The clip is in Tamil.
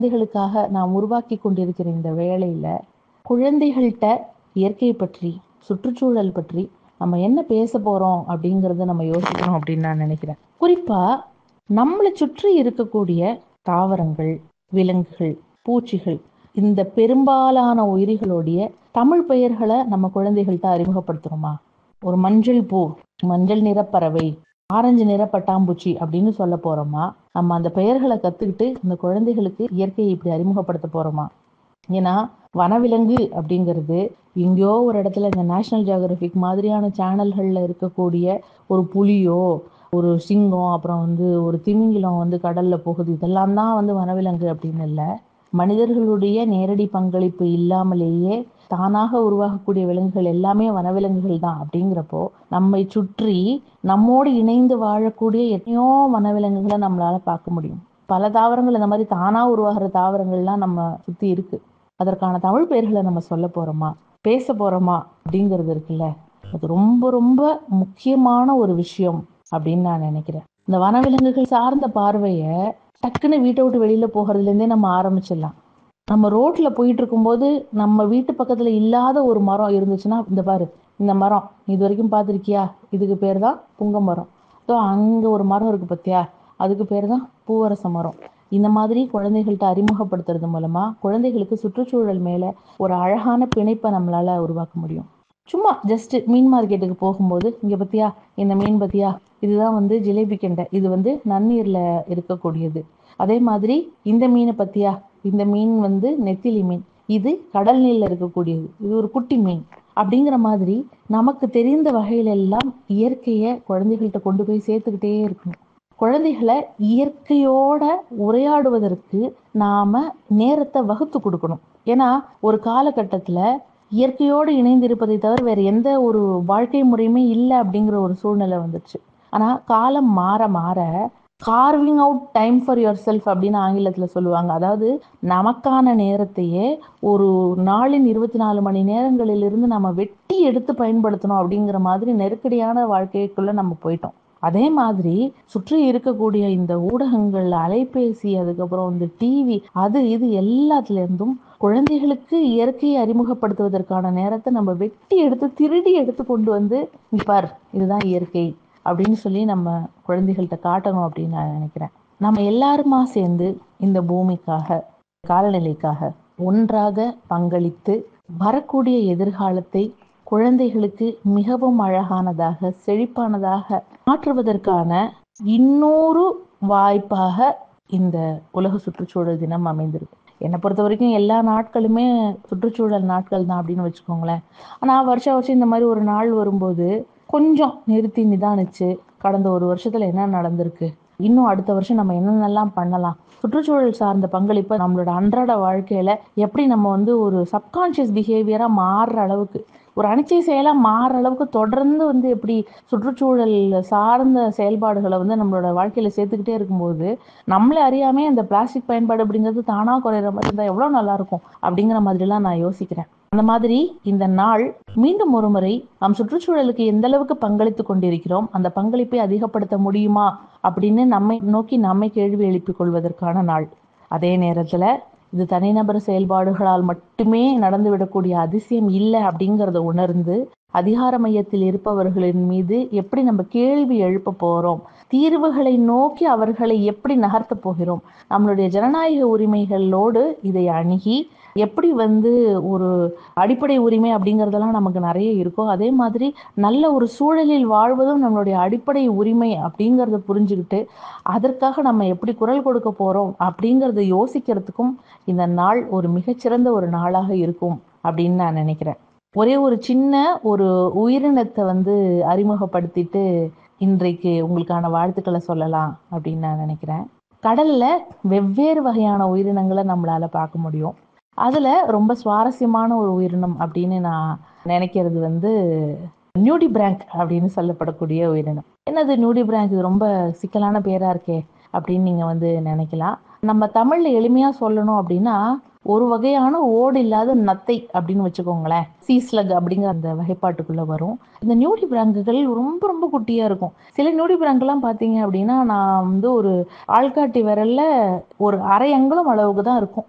குழந்தைகளுக்காக நாம் உருவாக்கி கொண்டிருக்கிற இந்த வேளையில குழந்தைகள்கிட்ட இயற்கையை பற்றி சுற்றுச்சூழல் பற்றி நம்ம என்ன பேச போறோம் அப்படிங்கறத நம்ம யோசிக்கணும் அப்படின்னு நான் நினைக்கிறேன் குறிப்பா நம்மளை சுற்றி இருக்கக்கூடிய தாவரங்கள் விலங்குகள் பூச்சிகள் இந்த பெரும்பாலான உயிரிகளுடைய தமிழ் பெயர்களை நம்ம குழந்தைகள்கிட்ட அறிமுகப்படுத்துறோமா ஒரு மஞ்சள் பூ மஞ்சள் நிற பறவை ஆரஞ்சு நிற பட்டாம்பூச்சி அப்படின்னு சொல்ல போறோமா நம்ம அந்த பெயர்களை கத்துக்கிட்டு இந்த குழந்தைகளுக்கு இயற்கையை இப்படி அறிமுகப்படுத்த போறோமா ஏன்னா வனவிலங்கு அப்படிங்கிறது எங்கேயோ ஒரு இடத்துல இந்த நேஷனல் ஜியோகிராஃபிக் மாதிரியான சேனல்கள்ல இருக்கக்கூடிய ஒரு புலியோ ஒரு சிங்கம் அப்புறம் வந்து ஒரு திமிங்கிலம் வந்து கடல்ல போகுது இதெல்லாம் தான் வந்து வனவிலங்கு அப்படின்னு இல்லை மனிதர்களுடைய நேரடி பங்களிப்பு இல்லாமலேயே தானாக உருவாகக்கூடிய விலங்குகள் எல்லாமே வனவிலங்குகள் தான் அப்படிங்கிறப்போ நம்மை சுற்றி நம்மோடு இணைந்து வாழக்கூடிய எத்தனையோ வனவிலங்குகளை நம்மளால பார்க்க முடியும் பல தாவரங்கள் இந்த மாதிரி தானா உருவாகிற தாவரங்கள்லாம் நம்ம சுத்தி இருக்கு அதற்கான தமிழ் பெயர்களை நம்ம சொல்ல போறோமா பேச போறோமா அப்படிங்கிறது இருக்குல்ல அது ரொம்ப ரொம்ப முக்கியமான ஒரு விஷயம் அப்படின்னு நான் நினைக்கிறேன் இந்த வனவிலங்குகள் சார்ந்த பார்வையை டக்குன்னு வீட்டை விட்டு வெளியில போகிறதுல இருந்தே நம்ம ஆரம்பிச்சிடலாம் நம்ம ரோட்ல போயிட்டு இருக்கும்போது நம்ம வீட்டு பக்கத்துல இல்லாத ஒரு மரம் இருந்துச்சுன்னா இந்த பாரு இந்த மரம் இது வரைக்கும் பார்த்திருக்கியா இதுக்கு பேர் தான் புங்க மரம் ஸோ அங்க ஒரு மரம் இருக்கு பத்தியா அதுக்கு பேர் தான் பூவரச மரம் இந்த மாதிரி குழந்தைகள்கிட்ட அறிமுகப்படுத்துறது மூலமா குழந்தைகளுக்கு சுற்றுச்சூழல் மேல ஒரு அழகான பிணைப்பை நம்மளால உருவாக்க முடியும் சும்மா ஜஸ்ட் மீன் மார்க்கெட்டுக்கு போகும்போது இங்க பத்தியா இந்த மீன் பத்தியா இதுதான் வந்து ஜிலேபி கெண்டை இது வந்து நன்னீர்ல இருக்கக்கூடியது அதே மாதிரி இந்த மீனை பத்தியா இந்த மீன் வந்து நெத்திலி மீன் இது கடல் நீர்ல இருக்கக்கூடியது இது ஒரு குட்டி மீன் அப்படிங்கிற மாதிரி நமக்கு தெரிந்த வகையில எல்லாம் இயற்கையை குழந்தைகள்கிட்ட கொண்டு போய் சேர்த்துக்கிட்டே இருக்கணும் குழந்தைகளை இயற்கையோட உரையாடுவதற்கு நாம நேரத்தை வகுத்து கொடுக்கணும் ஏன்னா ஒரு காலகட்டத்துல இயற்கையோடு இணைந்து இருப்பதை தவிர வேற எந்த ஒரு வாழ்க்கை முறையுமே இல்லை அப்படிங்கிற ஒரு சூழ்நிலை வந்துச்சு ஆனா காலம் மாற மாற carving out time for yourself அப்படின்னு ஆங்கிலத்துல சொல்லுவாங்க அதாவது நமக்கான நேரத்தையே ஒரு நாளின் இருபத்தி நாலு மணி நேரங்களிலிருந்து நம்ம வெட்டி எடுத்து பயன்படுத்தணும் அப்படிங்கிற மாதிரி நெருக்கடியான வாழ்க்கைக்குள்ள நம்ம போயிட்டோம் அதே மாதிரி சுற்றி இருக்கக்கூடிய இந்த ஊடகங்கள் அலைபேசி அதுக்கப்புறம் இந்த டிவி அது இது எல்லாத்துல இருந்தும் குழந்தைகளுக்கு இயற்கையை அறிமுகப்படுத்துவதற்கான நேரத்தை நம்ம வெட்டி எடுத்து திருடி எடுத்து கொண்டு வந்து இங்க பார் இதுதான் இயற்கை அப்படின்னு சொல்லி நம்ம குழந்தைகள்கிட்ட காட்டணும் அப்படின்னு நான் நினைக்கிறேன் நம்ம எல்லாருமா சேர்ந்து இந்த பூமிக்காக காலநிலைக்காக ஒன்றாக பங்களித்து வரக்கூடிய எதிர்காலத்தை குழந்தைகளுக்கு மிகவும் அழகானதாக செழிப்பானதாக மாற்றுவதற்கான இன்னொரு வாய்ப்பாக இந்த உலக சுற்றுச்சூழல் தினம் அமைந்திருக்கு என்னை பொறுத்த வரைக்கும் எல்லா நாட்களுமே சுற்றுச்சூழல் நாட்கள் தான் அப்படின்னு வச்சுக்கோங்களேன் ஆனால் வருஷம் வருஷம் இந்த மாதிரி ஒரு நாள் வரும்போது கொஞ்சம் நிறுத்தி நிதானிச்சு கடந்த ஒரு வருஷத்துல என்ன நடந்திருக்கு இன்னும் அடுத்த வருஷம் நம்ம என்னென்னலாம் பண்ணலாம் சுற்றுச்சூழல் சார்ந்த பங்களிப்பை நம்மளோட அன்றாட வாழ்க்கையில எப்படி நம்ம வந்து ஒரு சப்கான்ஷியஸ் பிஹேவியரா மாறுற அளவுக்கு ஒரு அனிச்சை செயலா மாறுற அளவுக்கு தொடர்ந்து வந்து எப்படி சுற்றுச்சூழல் சார்ந்த செயல்பாடுகளை வந்து நம்மளோட வாழ்க்கையில சேர்த்துக்கிட்டே இருக்கும்போது நம்மளே அறியாமே அந்த பிளாஸ்டிக் பயன்பாடு அப்படிங்கிறது தானா குறையிற மாதிரி இருந்தா எவ்வளவு நல்லா இருக்கும் அப்படிங்கிற மாதிரிலாம் நான் யோசிக்கிறேன் அந்த மாதிரி இந்த நாள் மீண்டும் ஒரு முறை நாம் சுற்றுச்சூழலுக்கு எந்த அளவுக்கு பங்களித்து கொண்டிருக்கிறோம் அந்த பங்களிப்பை அதிகப்படுத்த முடியுமா அப்படின்னு நம்மை நோக்கி நம்மை கேள்வி எழுப்பிக் கொள்வதற்கான நாள் அதே நேரத்துல இது தனிநபர் செயல்பாடுகளால் மட்டுமே நடந்துவிடக்கூடிய அதிசயம் இல்லை அப்படிங்கிறத உணர்ந்து அதிகார மையத்தில் இருப்பவர்களின் மீது எப்படி நம்ம கேள்வி எழுப்ப போறோம் தீர்வுகளை நோக்கி அவர்களை எப்படி நகர்த்த போகிறோம் நம்மளுடைய ஜனநாயக உரிமைகளோடு இதை அணுகி எப்படி வந்து ஒரு அடிப்படை உரிமை அப்படிங்கிறதெல்லாம் நமக்கு நிறைய இருக்கோ அதே மாதிரி நல்ல ஒரு சூழலில் வாழ்வதும் நம்மளுடைய அடிப்படை உரிமை அப்படிங்கிறத புரிஞ்சுக்கிட்டு அதற்காக நம்ம எப்படி குரல் கொடுக்க போறோம் அப்படிங்கிறத யோசிக்கிறதுக்கும் இந்த நாள் ஒரு மிகச்சிறந்த ஒரு நாளாக இருக்கும் அப்படின்னு நான் நினைக்கிறேன் ஒரே ஒரு சின்ன ஒரு உயிரினத்தை வந்து அறிமுகப்படுத்திட்டு இன்றைக்கு உங்களுக்கான வாழ்த்துக்களை சொல்லலாம் அப்படின்னு நான் நினைக்கிறேன் கடல்ல வெவ்வேறு வகையான உயிரினங்களை நம்மளால பார்க்க முடியும் அதுல ரொம்ப சுவாரஸ்யமான ஒரு உயிரினம் அப்படின்னு நான் நினைக்கிறது வந்து நியூடி பிராங்க் அப்படின்னு சொல்லப்படக்கூடிய உயிரினம் என்னது நியூடி பிராங்க் இது ரொம்ப சிக்கலான பேரா இருக்கே அப்படின்னு நீங்க வந்து நினைக்கலாம் நம்ம தமிழ்ல எளிமையா சொல்லணும் அப்படின்னா ஒரு வகையான ஓடு இல்லாத நத்தை அப்படின்னு வச்சுக்கோங்களேன் சீஸ்லக் அப்படிங்கிற அந்த வகைப்பாட்டுக்குள்ள வரும் இந்த நியூடி பிராங்குகள் ரொம்ப ரொம்ப குட்டியா இருக்கும் சில நியூடி பிராங்கெல்லாம் பார்த்தீங்க அப்படின்னா நான் வந்து ஒரு ஆள்காட்டி விரல்ல ஒரு அரை அங்குலம் அளவுக்கு தான் இருக்கும்